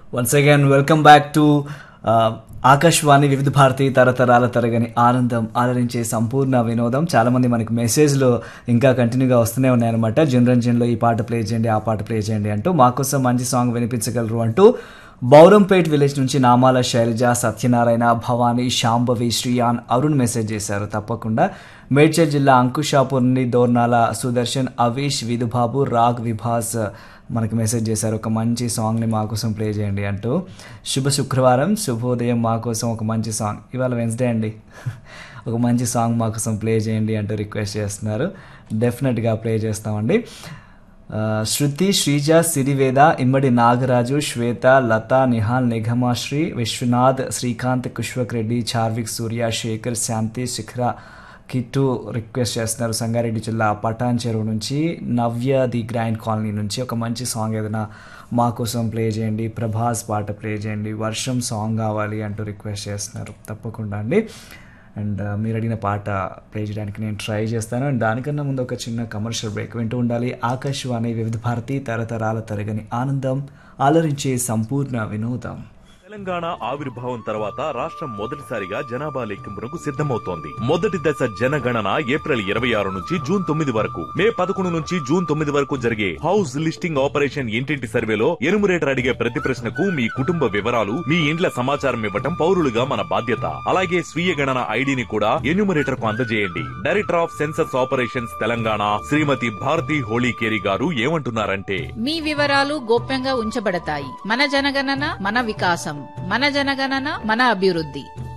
once again welcome back to Akashvani Vividh Bharati తరతరాల తరగని ఆనందం ఆదరించే సంపూర్ణ వినోదం చాలా మంది మనకి మెసేజ్లు ఇంకా కంటిన్యూగా వస్తూనే ఉన్నాయన్నమాట జనరంజన్లో ఈ పాట ప్లే చేయండి ఆ పాట ప్లే చేయండి అంటూ మాకోసం మంచి సాంగ్ వినిపించగలరు అంటూ బౌరంపేట్ విలేజ్ నుంచి నామాల శైలజ సత్యనారాయణ భవానీ శాంభవి శ్రీయాన్ అరుణ్ మెసేజ్ చేశారు తప్పకుండా మేడ్చల్ జిల్లా అంకుషాపూర్ నుండి దోర్నాల సుదర్శన్ అవీష్ విధుబాబు రాగ్ విభాస్ మనకి మెసేజ్ చేశారు ఒక మంచి సాంగ్ని మా కోసం ప్లే చేయండి అంటూ శుభ శుక్రవారం శుభోదయం మా కోసం ఒక మంచి సాంగ్ ఇవాళ వెన్స్డే అండి ఒక మంచి సాంగ్ మా కోసం ప్లే చేయండి అంటూ రిక్వెస్ట్ చేస్తున్నారు డెఫినెట్గా ప్లే చేస్తామండి ఆ, శృతి శ్రీజ సిరివేద ఇమ్మడి నాగరాజు శ్వేత లత నిహాల్ నిఘమాశ్రీ విశ్వనాథ్ శ్రీకాంత్ కుష్వక్ రెడ్డి చార్విక్ సూర్య శేఖర్ శాంతి శిఖర కిట్టు రిక్వెస్ట్ చేస్తున్నారు సంగారెడ్డి జిల్లా పటాన్ చెరువు నుంచి నవ్య ది గ్రాండ్ కాలనీ నుంచి ఒక మంచి సాంగ్ ఏదైనా మా కోసం ప్లే చేయండి ప్రభాస్ పాట ప్లే చేయండి వర్షం సాంగ్ కావాలి అంటూ రిక్వెస్ట్ చేస్తున్నారు తప్పకుండా అండి అండ్ మీరు అడిగిన పాట ప్లే చేయడానికి నేను ట్రై చేస్తాను అండ్ దానికన్నా ముందు ఒక చిన్న కమర్షియల్ బ్రేక్ వింటూ ఉండాలి ఆకాశవాణి వివిధ భారతి తరతరాల తరగని ఆనందం ఆలరించే సంపూర్ణ వినోదం తెలంగాణ ఆవిర్భావం తర్వాత రాష్ట్రం మొదటిసారిగా జనాభా లెక్కింపునకు సిద్ధమవుతోంది మొదటి దశ జనగణన ఏప్రిల్ ఇరవై ఆరు నుంచి జూన్ తొమ్మిది వరకు మే పదకొండు నుంచి జూన్ తొమ్మిది వరకు జరిగే హౌస్ లిస్టింగ్ ఆపరేషన్ ఇంటింటి సర్వేలో ఎనుమరేటర్ అడిగే ప్రతి ప్రశ్నకు మీ కుటుంబ వివరాలు మీ ఇండ్ల సమాచారం ఇవ్వటం పౌరులుగా మన బాధ్యత అలాగే స్వీయ గణన ఐడిని కూడా ఎన్యూమరేటర్ కు అందజేయండి director of census operations Telangana Shrimati Bharati Holikeri garu ఏమంటున్నారంటే మీ వివరాలు గోప్యంగా ఉంచబడతాయి మన జనగణన మన వికాసం మన జనగణన మన అభివృద్ధి